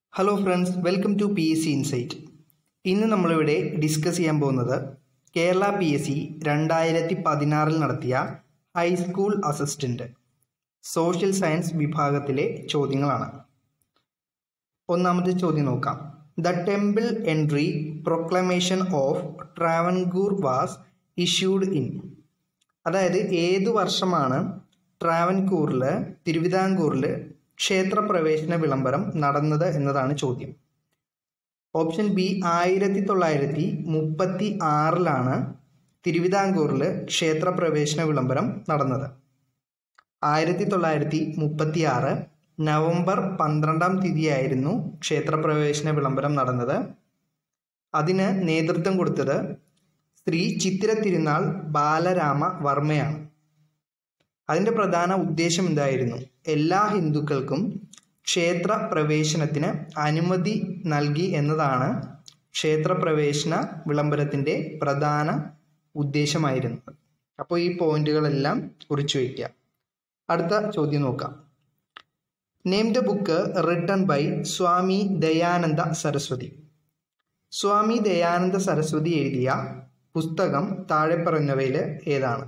hello friends welcome to P S C insight ഇന്ന് നമ്മളിവിടെ discuss ചെയ്യാൻ പോകുന്നത് കേരള പി എസ് സി രണ്ടായിരത്തി പതിനാറിൽ നടത്തിയ ഹൈസ്കൂൾ അസിസ്റ്റൻ്റ് സോഷ്യൽ സയൻസ് വിഭാഗത്തിലെ ചോദ്യങ്ങളാണ് ഒന്നാമത്തെ ചോദ്യം നോക്കാം the temple entry proclamation of Travancore was issued in അതായത് ഏത് വർഷമാണ് ട്രാവൻകൂറിൽ തിരുവിതാംകൂറിൽ ക്ഷേത്രപ്രവേശന വിളംബരം നടന്നത് എന്നതാണ് ചോദ്യം ഓപ്ഷൻ ബി ആയിരത്തി തൊള്ളായിരത്തി മുപ്പത്തി ആറിലാണ് തിരുവിതാംകൂറിൽ ക്ഷേത്രപ്രവേശന വിളംബരം നടന്നത് ആയിരത്തി തൊള്ളായിരത്തി മുപ്പത്തി ആറ് നവംബർ പന്ത്രണ്ടാം തീയതിയായിരുന്നു ക്ഷേത്രപ്രവേശന വിളംബരം നടന്നത് അതിന് നേതൃത്വം കൊടുത്തത് ശ്രീ ചിത്തിര തിരുനാൾ ബാലരാമ വർമ്മയാണ് അതിൻ്റെ പ്രധാന ഉദ്ദേശം എന്തായിരുന്നു എല്ലാ ഹിന്ദുക്കൾക്കും ക്ഷേത്ര പ്രവേശനത്തിന് അനുമതി നൽകി എന്നതാണ് ക്ഷേത്രപ്രവേശന വിളംബരത്തിൻ്റെ പ്രധാന ഉദ്ദേശമായിരുന്നത് അപ്പോൾ ഈ പോയിന്റുകളെല്ലാം കുറിച്ചു വയ്ക്കുക അടുത്ത ചോദ്യം നോക്കാം name the book written by Swami Dayananda Saraswati Swami Dayananda Saraswati എഴുതിയ പുസ്തകം താഴെ പറഞ്ഞവയിൽ ഏതാണ്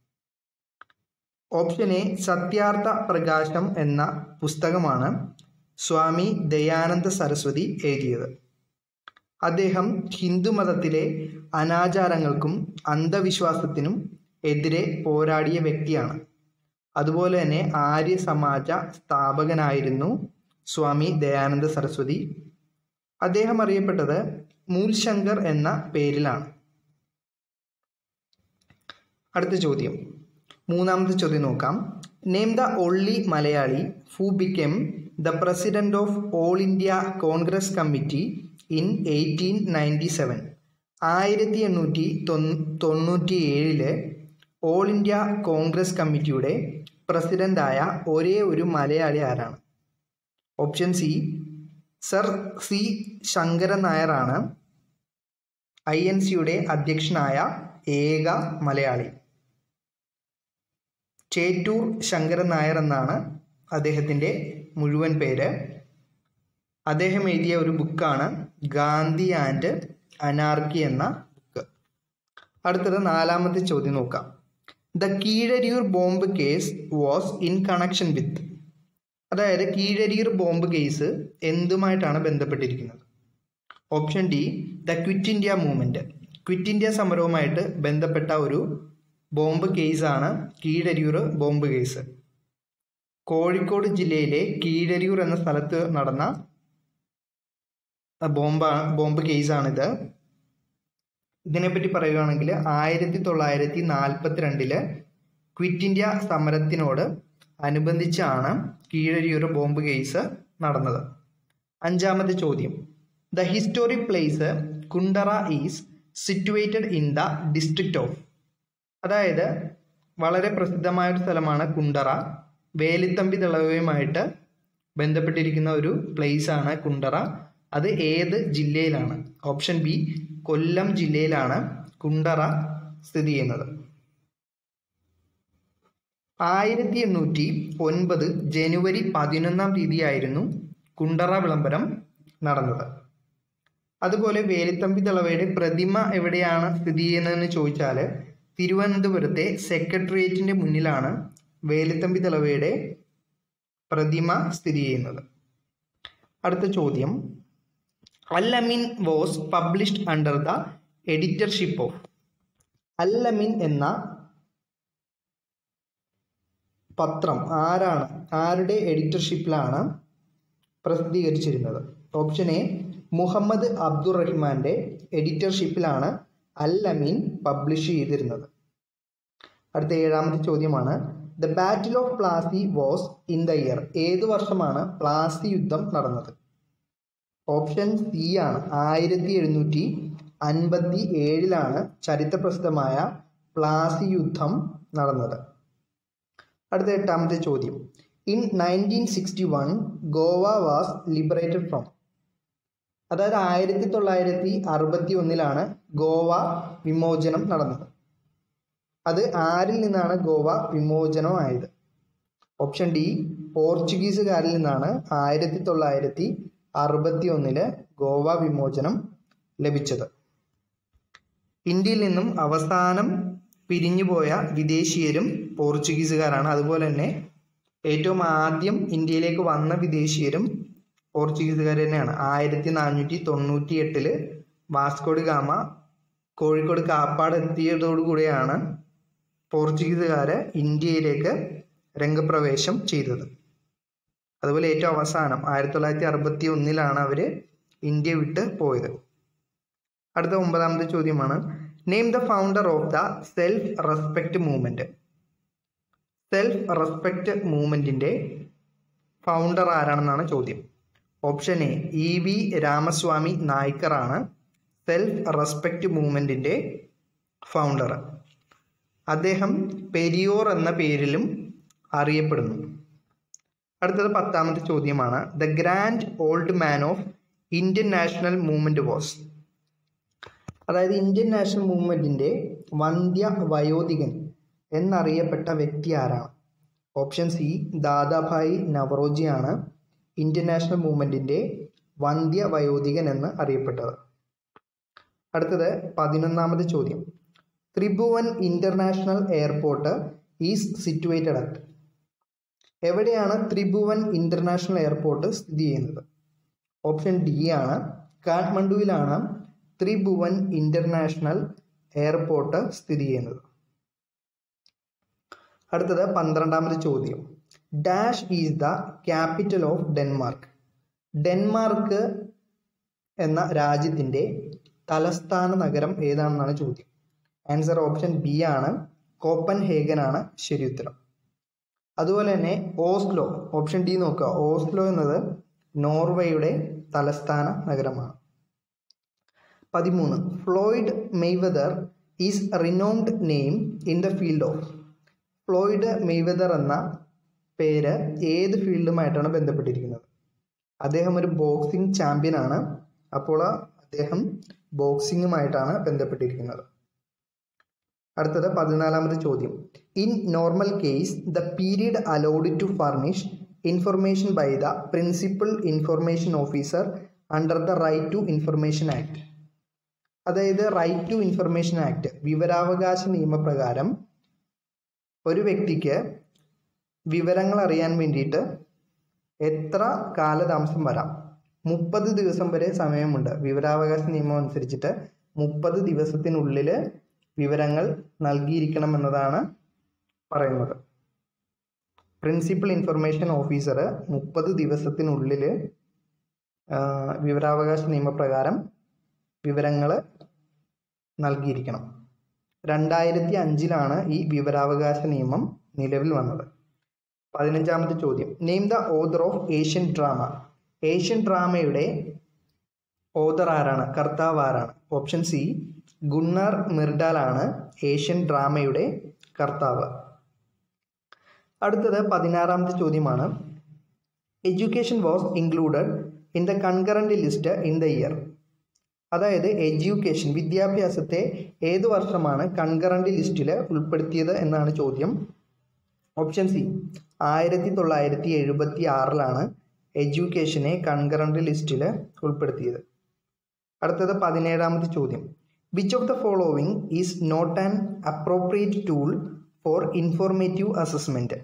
ഓപ്ഷൻ എ സത്യാർത്ഥ പ്രകാശം എന്ന പുസ്തകമാണ് സ്വാമി ദയാനന്ദ സരസ്വതി എഴുതിയത് അദ്ദേഹം ഹിന്ദുമതത്തിലെ അനാചാരങ്ങൾക്കും അന്ധവിശ്വാസത്തിനും എതിരെ പോരാടിയ വ്യക്തിയാണ് അതുപോലെ തന്നെ ആര്യ സമാജ സ്ഥാപകനായിരുന്നു സ്വാമി ദയാനന്ദ സരസ്വതി അദ്ദേഹം അറിയപ്പെട്ടത് മൂൽശങ്കർ എന്ന പേരിലാണ് അടുത്ത ചോദ്യം മൂന്നാമത്തെ ചോദ്യം നോക്കാം name the only Malayali who become the president of all India Congress committee in eighteen ninety seven ആയിരത്തി എണ്ണൂറ്റി തൊണ്ണൂറ്റി ഏഴില് ഓൾ ഇന്ത്യ കോൺഗ്രസ് കമ്മിറ്റിയുടെ പ്രസിഡന്റായ ഒരേ ഒരു മലയാളി ആരാണ് option C sir C Sankaran നായരാണ് ഐ എൻ സിയുടെ അധ്യക്ഷനായ ഏക മലയാളി ചേറ്റൂർ ശങ്കരൻ നായർ എന്നാണ് അദ്ദേഹത്തിൻ്റെ മുഴുവൻ പേര് അദ്ദേഹം എഴുതിയ ഒരു ബുക്കാണ് ഗാന്ധി ആൻഡ് അനാർക്കി എന്ന ബുക്ക് അടുത്തത് നാലാമത്തെ ചോദ്യം നോക്കാം the Keezhariyur bomb case was in connection with അതായത് കീഴരിയൂർ ബോംബ് കേസ് എന്തുമായിട്ടാണ് ബന്ധപ്പെട്ടിരിക്കുന്നത് option D the quit India movement quit India സമരവുമായിട്ട് ബന്ധപ്പെട്ട ഒരു ബോംബ് കേസാണ് കീഴരിയൂർ ബോംബ് കേസ് കോഴിക്കോട് ജില്ലയിലെ കീഴരിയൂർ എന്ന സ്ഥലത്ത് നടന്ന ബോംബ ബോംബ് കേസാണിത് ഇതിനെപ്പറ്റി പറയുകയാണെങ്കിൽ ആയിരത്തി തൊള്ളായിരത്തി നാൽപ്പത്തി രണ്ടില് ക്വിറ്റ് ഇന്ത്യ സമരത്തിനോട് അനുബന്ധിച്ചാണ് കീഴരിയൂർ ബോംബ് കേസ് നടന്നത് അഞ്ചാമത്തെ ചോദ്യം the historic place Kundara is situated in the district of അതായത് വളരെ പ്രസിദ്ധമായ ഒരു സ്ഥലമാണ് കുണ്ടറ വേലിത്തമ്പി തിളവയുമായിട്ട് ബന്ധപ്പെട്ടിരിക്കുന്ന ഒരു പ്ലേസ് ആണ് കുണ്ടറ അത് ഏത് ജില്ലയിലാണ് ഓപ്ഷൻ ബി കൊല്ലം ജില്ലയിലാണ് കുണ്ടറ സ്ഥിതി ചെയ്യുന്നത് ആയിരത്തി എണ്ണൂറ്റി ഒൻപത് ജനുവരി പതിനൊന്നാം തീയതിയായിരുന്നു കുണ്ടറ വിളംബരം നടന്നത് അതുപോലെ വേലിത്തമ്പി തിളവയുടെ പ്രതിമ എവിടെയാണ് സ്ഥിതി ചെയ്യുന്നതെന്ന് ചോദിച്ചാൽ തിരുവനന്തപുരത്തെ സെക്രട്ടേറിയറ്റിൻ്റെ മുന്നിലാണ് വേലുത്തമ്പി തലവയുടെ പ്രതിമ സ്ഥിതി ചെയ്യുന്നത് അടുത്ത ചോദ്യം Al Ameen was published under the editorship of Al Ameen എന്ന പത്രം ആരാണ് ആരുടെ എഡിറ്റർഷിപ്പിലാണ് പ്രസിദ്ധീകരിച്ചിരുന്നത് ഓപ്ഷൻ എ മുഹമ്മദ് അബ്ദുറഹ്മാന്റെ എഡിറ്റർഷിപ്പിലാണ് അല്ലമീൻ പബ്ലിഷ് ചെയ്തിരുന്നത് അടുത്ത ഏഴാമത്തെ ചോദ്യമാണ് the battle of Plassey was in the year ഏത് വർഷമാണ് പ്ലാസി യുദ്ധം നടന്നത് ഓപ്ഷൻ സി ആണ് ആയിരത്തി എഴുന്നൂറ്റി അൻപത്തി ഏഴിലാണ് ചരിത്രപ്രസിദ്ധമായ പ്ലാസി യുദ്ധം നടന്നത് അടുത്ത എട്ടാമത്തെ ചോദ്യം in nineteen sixty one Goa was liberated from അതായത് ആയിരത്തി തൊള്ളായിരത്തി അറുപത്തി ഒന്നിലാണ് ഗോവ വിമോചനം നടന്നത് അത് ആരിൽ നിന്നാണ് ഗോവ വിമോചനമായത് ഓപ്ഷൻ ഡി പോർച്ചുഗീസുകാരിൽ നിന്നാണ് ആയിരത്തി തൊള്ളായിരത്തി അറുപത്തി ഒന്നില് ഗോവ വിമോചനം ലഭിച്ചത് ഇന്ത്യയിൽ നിന്നും അവസാനം പിരിഞ്ഞുപോയ വിദേശീയരും പോർച്ചുഗീസുകാരാണ് അതുപോലെ തന്നെ ഏറ്റവും ആദ്യം ഇന്ത്യയിലേക്ക് വന്ന വിദേശീയരും പോർച്ചുഗീസുകാർ തന്നെയാണ് ആയിരത്തി നാനൂറ്റി തൊണ്ണൂറ്റി എട്ടില് വാസ്കോഡ് ഗാമ കോഴിക്കോട് കാപ്പാട് എത്തിയതോടുകൂടിയാണ് പോർച്ചുഗീസുകാര് ഇന്ത്യയിലേക്ക് രംഗപ്രവേശം ചെയ്തത് അതുപോലെ ഏറ്റവും അവസാനം ആയിരത്തി തൊള്ളായിരത്തി അറുപത്തി ഒന്നിലാണ് അവർ ഇന്ത്യ വിട്ട് പോയത് അടുത്ത ഒമ്പതാമത്തെ ചോദ്യമാണ് name the founder of the self respect movement self respect മൂവ്മെന്റിന്റെ ഫൗണ്ടർ ആരാണെന്നാണ് ചോദ്യം option A E V Ramaswamy നായ്ക്കറാണ് സെൽഫ് റെസ്പെക്ട് മൂവ്മെന്റിന്റെ ഫൗണ്ടർ അദ്ദേഹം പെരിയോർ എന്ന പേരിലും അറിയപ്പെടുന്നു അടുത്തത് പത്താമത്തെ ചോദ്യമാണ് the grand old man of Indian national movement was അതായത് ഇന്ത്യൻ നാഷണൽ മൂവ്മെന്റിന്റെ വന്ധ്യ വയോധികൻ എന്നറിയപ്പെട്ട വ്യക്തി ആരാണ് ഓപ്ഷൻ സി ദാദാഭായ് നവറോജിയാണ് ഇന്ത്യൻ നാഷണൽ മൂവ്മെന്റിന്റെ വന്ധ്യ വയോധികൻ എന്ന് അറിയപ്പെട്ടത് അടുത്തത് പതിനൊന്നാമത് ചോദ്യം Tribhuvan international airport is situated at എവിടെയാണ് ത്രിഭുവൻ ഇന്റർനാഷണൽ എയർപോർട്ട് സ്ഥിതി ചെയ്യുന്നത് ഓപ്ഷൻ ഡി ആണ് കാഠ്മണ്ഡുവിലാണ് ത്രിഭുവൻ ഇന്റർനാഷണൽ എയർപോർട്ട് സ്ഥിതി ചെയ്യുന്നത് അടുത്തത് പന്ത്രണ്ടാമത് ചോദ്യം dash is the capital of Denmark Denmark എന്ന രാജ്യത്തിന്റെ തലസ്ഥാന നഗരം ഏതാണെന്നാണ് ചോദ്യം ആൻസർ ഓപ്ഷൻ ബി ആണ് കോപ്പൻ ഹേഗൻ ആണ് ശരി ഉത്തരം അതുപോലെ തന്നെ ഓസ്ലോ ഓപ്ഷൻ ഡി നോക്കുക ഓസ്ലോ എന്നത് നോർവേയുടെ തലസ്ഥാന നഗരമാണ് പതിമൂന്ന് Floyd Mayweather is renowned name in the field of Floyd Mayweather എന്ന പേര് ഏത് ഫീൽഡുമായിട്ടാണ് ബന്ധപ്പെട്ടിരിക്കുന്നത് അദ്ദേഹം ഒരു ബോക്സിംഗ് ചാമ്പ്യൻ ആണ് അപ്പോൾ അദ്ദേഹം ബോക്സിങ്ങുമായിട്ടാണ് ബന്ധപ്പെട്ടിരിക്കുന്നത് അടുത്തത് പതിനാലാമത്തെ ചോദ്യം in normal case the period allowed to furnish information by the principal information officer under the right to information act അതായത് റൈറ്റ് ടു ഇൻഫർമേഷൻ ആക്ട് വിവരാവകാശ നിയമപ്രകാരം ഒരു വ്യക്തിക്ക് വിവരങ്ങൾ അറിയാൻ വേണ്ടിയിട്ട് എത്ര കാലതാമസം വരാം മുപ്പത് ദിവസം വരെ സമയമുണ്ട് വിവരാവകാശ നിയമം അനുസരിച്ചിട്ട് മുപ്പത് ദിവസത്തിനുള്ളിൽ വിവരങ്ങൾ നൽകിയിരിക്കണം എന്നതാണ് പറയുന്നത് പ്രിൻസിപ്പൽ ഇൻഫർമേഷൻ ഓഫീസർ മുപ്പത് ദിവസത്തിനുള്ളിൽ വിവരാവകാശ നിയമപ്രകാരം വിവരങ്ങൾ നൽകിയിരിക്കണം രണ്ടായിരത്തി അഞ്ചിലാണ് ഈ വിവരാവകാശ നിയമം നിലവിൽ വന്നത് പതിനഞ്ചാമത്തെ ചോദ്യം name the author of Asian drama Asian ഡ്രാമയുടെ ഓദർ ആരാണ് കർത്താവ് ആരാണ് ഓപ്ഷൻ സി ഗുണ്ണർ മിർഡാലാണ് ഏഷ്യൻ ഡ്രാമയുടെ കർത്താവ് അടുത്തത് പതിനാറാമത്തെ ചോദ്യമാണ് education was included in the concurrent list in the year അതായത് എഡ്യൂക്കേഷൻ വിദ്യാഭ്യാസത്തെ ഏത് വർഷമാണ് കൺകറന്റ് ലിസ്റ്റിൽ ഉൾപ്പെടുത്തിയത് എന്നാണ് ചോദ്യം ഓപ്ഷൻ സി ആയിരത്തി തൊള്ളായിരത്തി എഴുപത്തി ആറിലാണ് എഡ്യൂക്കേഷനെ കൺകറന്റ് ലിസ്റ്റിൽ ഉൾപ്പെടുത്തിയത് അടുത്തത് പതിനേഴാമത്തെ ചോദ്യം which of the following is not an appropriate tool for informative assessment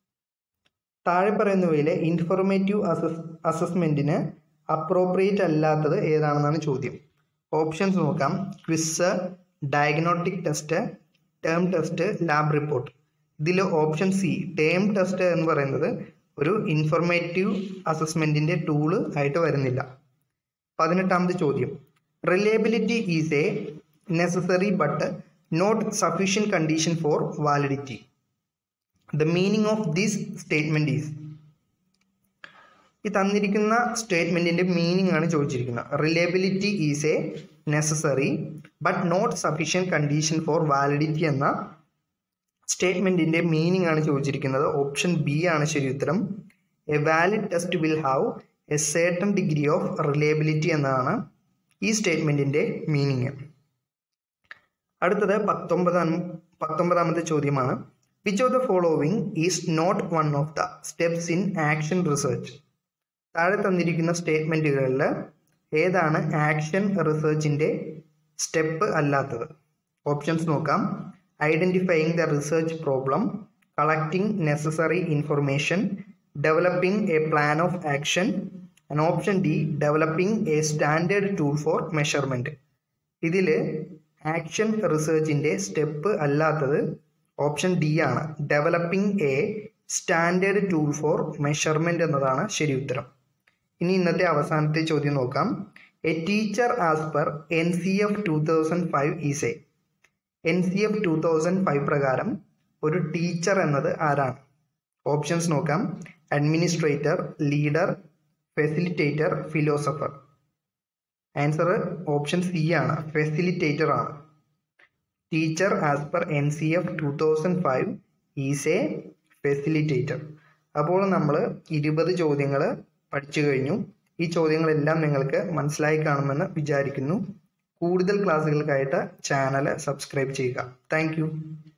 താഴെ പറയുന്നവയിലെ ഇൻഫോർമേറ്റീവ് അസസ് അസസ്മെന്റിന് അപ്രോപ്രിയേറ്റ് അല്ലാത്തത് ഏതാണെന്നാണ് ചോദ്യം ഓപ്ഷൻസ് നോക്കാം quiz diagnostic test term test lab report ഇതിൽ ഓപ്ഷൻ സി ടേം ടെസ്റ്റ് എന്ന് പറയുന്നത് ഒരു ഇൻഫോർമേറ്റീവ് അസസ്മെന്റിന്റെ ടൂള് ആയിട്ട് വരുന്നില്ല പതിനെട്ടാമത് ചോദ്യം reliability is a necessary but not sufficient condition for validity the meaning of this statement is ഈ തന്നിരിക്കുന്ന സ്റ്റേറ്റ്മെന്റിന്റെ മീനിങ് ആണ് ചോദിച്ചിരിക്കുന്നത് reliability is a necessary but not sufficient condition for validity എന്ന സ്റ്റേറ്റ്മെന്റിന്റെ മീനിങ് ആണ് ചോദിച്ചിരിക്കുന്നത് ഓപ്ഷൻ ബി ആണ് ശരി ഉത്തരം a valid test will have a certain degree of reliability എന്നതാണ് ഈ സ്റ്റേറ്റ്മെന്റിന്റെ മീനിങ് അടുത്തത് പത്തൊമ്പതാം പത്തൊമ്പതാമത്തെ ചോദ്യമാണ് which of the following is not one of the steps in action research താഴെ തന്നിരിക്കുന്ന സ്റ്റേറ്റ്മെൻറ്റുകളിൽ ഏതാണ് ആക്ഷൻ റിസർച്ചിൻ്റെ സ്റ്റെപ്പ് അല്ലാത്തത് ഓപ്ഷൻസ് നോക്കാം identifying the research problem collecting necessary information developing a plan of action and option D developing a standard tool for measurement ഇതിൽ action റിസർച്ചിൻ്റെ step അല്ലാത്തത് ഓപ്ഷൻ ഡി ആണ് developing a standard tool for measurement എന്നതാണ് ശരി ഉത്തരം ഇനി ഇന്നത്തെ അവസാനത്തെ ചോദ്യം നോക്കാം a teacher as per N C F two thousand five is a N C F two thousand five പ്രകാരം ഒരു ടീച്ചർ എന്നത് ആരാണ് ഓപ്ഷൻസ് നോക്കാം administrator leader facilitator philosopher answer option C ആണ് ഫെസിലിറ്റേറ്റർ ആണ് teacher as per N C F two thousand five is a facilitator അപ്പോൾ നമ്മൾ ഇരുപത് ചോദ്യങ്ങൾ പഠിച്ചു കഴിഞ്ഞു ഈ ചോദ്യങ്ങളെല്ലാം നിങ്ങൾക്ക് മനസ്സിലായി കാണുമെന്ന് വിചാരിക്കുന്നു കൂടുതൽ ക്ലാസ്സുകൾക്കായിട്ട് ചാനൽ സബ്സ്ക്രൈബ് ചെയ്യുക താങ്ക്